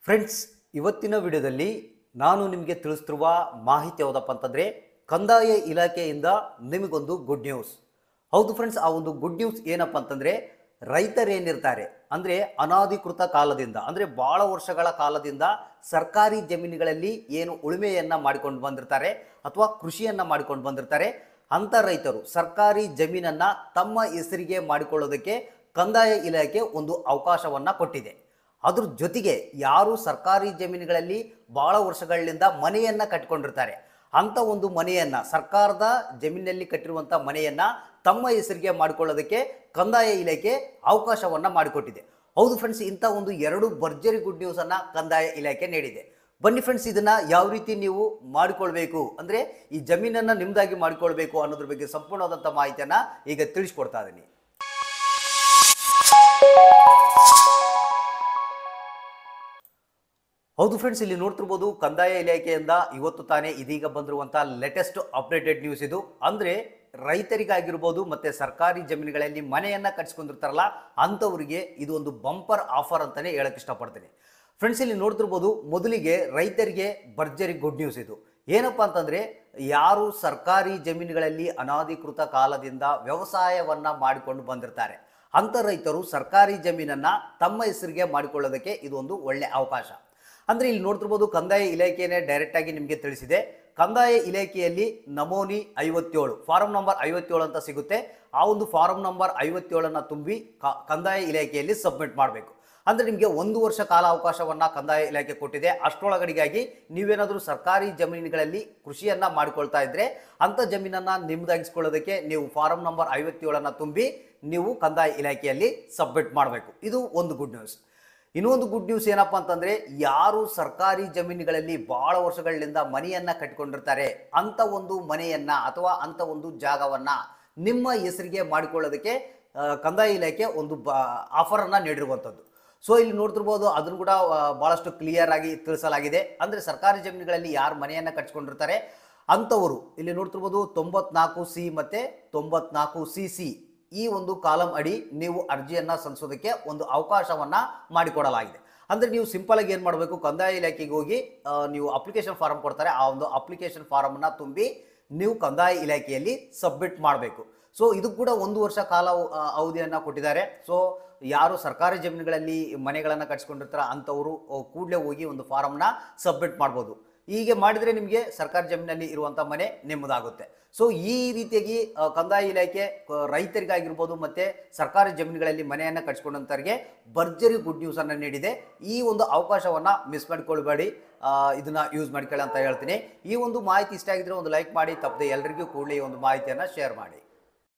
friends ಇವತ್ತಿನ ವಿಡಿಯೋದಲ್ಲಿ ನಾನು ನಿಮಗೆ ತಿಳಿಸ್ತಿರುವ ಮಾಹಿತಿ ಯಾವುದಪ್ಪ ಅಂತಂದರೆ ಕಂದಾಯ ಇಲಾಖೆಯಿಂದ ನಿಮಗೊಂದು ಗುಡ್ ನ್ಯೂಸ್ ಹೌದು ಫ್ರೆಂಡ್ಸ್ ಆ ಒಂದು ಗುಡ್ ನ್ಯೂಸ್ ಏನಪ್ಪ ಅಂತಂದರೆ ರೈತರೇನಿರ್ತಾರೆ ಅಂದರೆ ಅನಾಧಿಕೃತ ಕಾಲದಿಂದ ಅಂದರೆ ಭಾಳ ವರ್ಷಗಳ ಕಾಲದಿಂದ ಸರ್ಕಾರಿ ಜಮೀನುಗಳಲ್ಲಿ ಏನು ಉಳುಮೆಯನ್ನು ಮಾಡಿಕೊಂಡು ಬಂದಿರ್ತಾರೆ ಅಥವಾ ಕೃಷಿಯನ್ನು ಮಾಡಿಕೊಂಡು ಬಂದಿರ್ತಾರೆ ಅಂಥ ರೈತರು ಸರ್ಕಾರಿ ಜಮೀನನ್ನು ತಮ್ಮ ಹೆಸರಿಗೆ ಮಾಡಿಕೊಳ್ಳೋದಕ್ಕೆ ಕಂದಾಯ ಇಲಾಖೆ ಒಂದು ಅವಕಾಶವನ್ನು ಕೊಟ್ಟಿದೆ ಅದ್ರ ಜೊತೆಗೆ ಯಾರು ಸರ್ಕಾರಿ ಜಮೀನುಗಳಲ್ಲಿ ಬಹಳ ವರ್ಷಗಳಿಂದ ಮನೆಯನ್ನ ಕಟ್ಕೊಂಡಿರ್ತಾರೆ ಅಂತ ಒಂದು ಮನೆಯನ್ನ ಸರ್ಕಾರದ ಜಮೀನಿನಲ್ಲಿ ಕಟ್ಟಿರುವಂಥ ಮನೆಯನ್ನ ತಮ್ಮ ಹೆಸರಿಗೆ ಮಾಡಿಕೊಳ್ಳೋದಕ್ಕೆ ಕಂದಾಯ ಇಲಾಖೆ ಅವಕಾಶವನ್ನ ಮಾಡಿಕೊಟ್ಟಿದೆ ಹೌದು ಫ್ರೆಂಡ್ಸ್ ಇಂಥ ಒಂದು ಎರಡು ಭರ್ಜರಿ ಗುಡ್ ನ್ಯೂಸ್ ಅನ್ನ ಕಂದಾಯ ಇಲಾಖೆ ನೀಡಿದೆ ಬನ್ನಿ ಫ್ರೆಂಡ್ಸ್ ಇದನ್ನ ಯಾವ ರೀತಿ ನೀವು ಮಾಡಿಕೊಳ್ಬೇಕು ಅಂದ್ರೆ ಈ ಜಮೀನನ್ನ ನಿಮ್ದಾಗಿ ಮಾಡಿಕೊಳ್ಬೇಕು ಅನ್ನೋದ್ರ ಬಗ್ಗೆ ಸಂಪೂರ್ಣವಾದಂಥ ಮಾಹಿತಿಯನ್ನ ಈಗ ತಿಳಿಸ್ಕೊಡ್ತಾ ಇದ್ದೀನಿ ಹೌದು ಫ್ರೆಂಡ್ಸ್ ಇಲ್ಲಿ ನೋಡ್ತಿರ್ಬೋದು ಕಂದಾಯ ಇಲಾಖೆಯಿಂದ ಇವತ್ತು ತಾನೇ ಇದೀಗ ಬಂದಿರುವಂತಹ ಲೇಟೆಸ್ಟ್ ಅಪ್ಡೇಟೆಡ್ ನ್ಯೂಸ್ ಇದು ಅಂದ್ರೆ ರೈತರಿಗಾಗಿರ್ಬೋದು ಮತ್ತೆ ಸರ್ಕಾರಿ ಜಮೀನುಗಳಲ್ಲಿ ಮನೆಯನ್ನ ಕಟ್ಸ್ಕೊಂಡಿರ್ತಾರಲ್ಲ ಅಂಥವರಿಗೆ ಇದು ಒಂದು ಬಂಪರ್ ಆಫರ್ ಅಂತಾನೆ ಹೇಳಕ್ ಇಷ್ಟಪಡ್ತೀನಿ ಫ್ರೆಂಡ್ಸ್ ಇಲ್ಲಿ ನೋಡ್ತಿರ್ಬೋದು ಮೊದಲಿಗೆ ರೈತರಿಗೆ ಭರ್ಜರಿ ಗುಡ್ ನ್ಯೂಸ್ ಇದು ಏನಪ್ಪಾ ಅಂತಂದ್ರೆ ಯಾರು ಸರ್ಕಾರಿ ಜಮೀನುಗಳಲ್ಲಿ ಅನಾಧಿಕೃತ ಕಾಲದಿಂದ ವ್ಯವಸಾಯವನ್ನ ಮಾಡಿಕೊಂಡು ಬಂದಿರ್ತಾರೆ ಅಂತ ರೈತರು ಸರ್ಕಾರಿ ಜಮೀನನ್ನ ತಮ್ಮ ಹೆಸರಿಗೆ ಮಾಡಿಕೊಳ್ಳೋದಕ್ಕೆ ಇದು ಒಂದು ಒಳ್ಳೆ ಅವಕಾಶ ಅಂದ್ರೆ ಇಲ್ಲಿ ನೋಡ್ತಿರ್ಬೋದು ಕಂದಾಯ ಇಲಾಖೆನೇ ಡೈರೆಕ್ಟ್ ಆಗಿ ನಿಮಗೆ ತಿಳಿಸಿದೆ ಕಂದಾಯ ಇಲಾಖೆಯಲ್ಲಿ ನಮೂನಿ ಐವತ್ತೇಳು ಫಾರಂ ನಂಬರ್ ಐವತ್ತೇಳು ಅಂತ ಸಿಗುತ್ತೆ ಆ ಒಂದು ಫಾರಂ ನಂಬರ್ ಐವತ್ತೇಳನ್ನ ತುಂಬಿ ಕ- ಕಂದಾಯ ಇಲಾಖೆಯಲ್ಲಿ ಸಬ್ಮಿಟ್ ಮಾಡಬೇಕು ಅಂದ್ರೆ ನಿಮಗೆ ಒಂದು ವರ್ಷ ಕಾಲ ಅವಕಾಶವನ್ನ ಕಂದಾಯ ಇಲಾಖೆ ಕೊಟ್ಟಿದೆ ಅಷ್ಟರೊಳಗಡೆಗಾಗಿ ನೀವೇನಾದರೂ ಸರ್ಕಾರಿ ಜಮೀನುಗಳಲ್ಲಿ ಕೃಷಿಯನ್ನ ಮಾಡಿಕೊಳ್ತಾ ಇದ್ರೆ ಅಂತ ಜಮೀನನ್ನ ನಿಮ್ದಾಗಿಸ್ಕೊಳ್ಳೋದಕ್ಕೆ ನೀವು ಫಾರಂ ನಂಬರ್ ಐವತ್ತೇಳನ್ನ ತುಂಬಿ ನೀವು ಕಂದಾಯ ಇಲಾಖೆಯಲ್ಲಿ ಸಬ್ಮಿಟ್ ಮಾಡಬೇಕು ಇದು ಒಂದು ಗುಡ್ ನ್ಯೂಸ್ ಇನ್ನೊಂದು ಗುಡ್ ನ್ಯೂಸ್ ಏನಪ್ಪಾ ಅಂತಂದ್ರೆ ಯಾರು ಸರ್ಕಾರಿ ಜಮೀನುಗಳಲ್ಲಿ ಬಹಳ ವರ್ಷಗಳಿಂದ ಮನೆಯನ್ನ ಕಟ್ಕೊಂಡಿರ್ತಾರೆ ಅಂತ ಒಂದು ಮನೆಯನ್ನ ಅಥವಾ ಅಂತ ಒಂದು ಜಾಗವನ್ನ ನಿಮ್ಮ ಹೆಸರಿಗೆ ಮಾಡಿಕೊಳ್ಳೋದಕ್ಕೆ ಆ, ಕಂದಾಯ ಇಲಾಖೆ ಒಂದು ಬ ಆಫರ್ ಅನ್ನ ನೀಡಿರುವಂಥದ್ದು ಸೊ ಇಲ್ಲಿ ನೋಡ್ತಿರ್ಬೋದು ಅದನ್ನು ಕೂಡ ಆ, ಬಹಳಷ್ಟು ಕ್ಲಿಯರ್ ಆಗಿ ತಿಳಿಸಲಾಗಿದೆ ಅಂದ್ರೆ ಸರ್ಕಾರಿ ಜಮೀನುಗಳಲ್ಲಿ ಯಾರು ಮನೆಯನ್ನ ಕಟ್ಕೊಂಡಿರ್ತಾರೆ ಅಂಥವರು ಇಲ್ಲಿ ನೋಡ್ತಿರ್ಬೋದು ತೊಂಬತ್ನಾಲ್ಕು ಸಿ ಮತ್ತೆ ತೊಂಬತ್ನಾಲ್ಕು ಸಿ ಸಿ ಈ ಒಂದು ಕಾಲಂ ಅಡಿ ನೀವು ಅರ್ಜಿಯನ್ನ ಸಲ್ಲಿಸೋದಕ್ಕೆ ಒಂದು ಅವಕಾಶವನ್ನ ಮಾಡಿಕೊಡಲಾಗಿದೆ ಅಂದ್ರೆ ನೀವು ಸಿಂಪಲ್ ಆಗಿ ಏನ್ ಮಾಡಬೇಕು ಕಂದಾಯ ಇಲಾಖೆಗೆ ಹೋಗಿ ಆ, ನೀವು ಅಪ್ಲಿಕೇಶನ್ ಫಾರಂ ಕೊಡ್ತಾರೆ ಆ ಒಂದು ಅಪ್ಲಿಕೇಶನ್ ಫಾರಂ ಅನ್ನ ತುಂಬಿ ನೀವು ಕಂದಾಯ ಇಲಾಖೆಯಲ್ಲಿ ಸಬ್ಮಿಟ್ ಮಾಡಬೇಕು ಸೊ ಇದು ಕೂಡ ಒಂದು ವರ್ಷ ಕಾಲ ಆ, ಅವಧಿಯನ್ನ ಕೊಟ್ಟಿದ್ದಾರೆ ಸೊ ಯಾರು ಸರ್ಕಾರಿ ಜಮೀನುಗಳಲ್ಲಿ ಮನೆಗಳನ್ನು ಕಟ್ಸ್ಕೊಂಡಿರ್ತಾರ ಅಂಥವರು ಕೂಡಲೇ ಹೋಗಿ ಒಂದು ಫಾರಮ್ನ ಸಬ್ಮಿಟ್ ಮಾಡ್ಬೋದು ಹೀಗೆ ಮಾಡಿದರೆ ನಿಮಗೆ ಸರ್ಕಾರಿ ಜಮೀನಲ್ಲಿ ಇರುವಂಥ ಮನೆ ನಿಮ್ಮದಾಗುತ್ತೆ ಸೊ ಈ ರೀತಿಯಾಗಿ ಆ, ಕಂದಾಯ ಇಲಾಖೆ ಆ, ರೈತರಿಗಾಗಿರ್ಬೋದು ಮತ್ತೆ ಸರ್ಕಾರಿ ಜಮೀನುಗಳಲ್ಲಿ ಮನೆಯನ್ನು ಕಟ್ಸ್ಕೊಂಡಂತವರಿಗೆ ಭರ್ಜರಿ ಗುಡ್ ನ್ಯೂಸ್ ಅನ್ನು ನೀಡಿದೆ ಈ ಒಂದು ಅವಕಾಶವನ್ನ ಮಿಸ್ ಮಾಡ್ಕೊಳ್ಬೇಡಿ ಆ, ಇದನ್ನ ಯೂಸ್ ಮಾಡ್ಕೊಳ್ಳಿ ಅಂತ ಹೇಳ್ತೀನಿ ಈ ಒಂದು ಮಾಹಿತಿ ಇಷ್ಟ ಆಗಿದ್ರೆ ಒಂದು ಲೈಕ್ ಮಾಡಿ ತಪ್ಪದೆ ಎಲ್ಲರಿಗೂ ಕೂಡಲೇ ಈ ಒಂದು ಮಾಹಿತಿಯನ್ನು ಶೇರ್ ಮಾಡಿ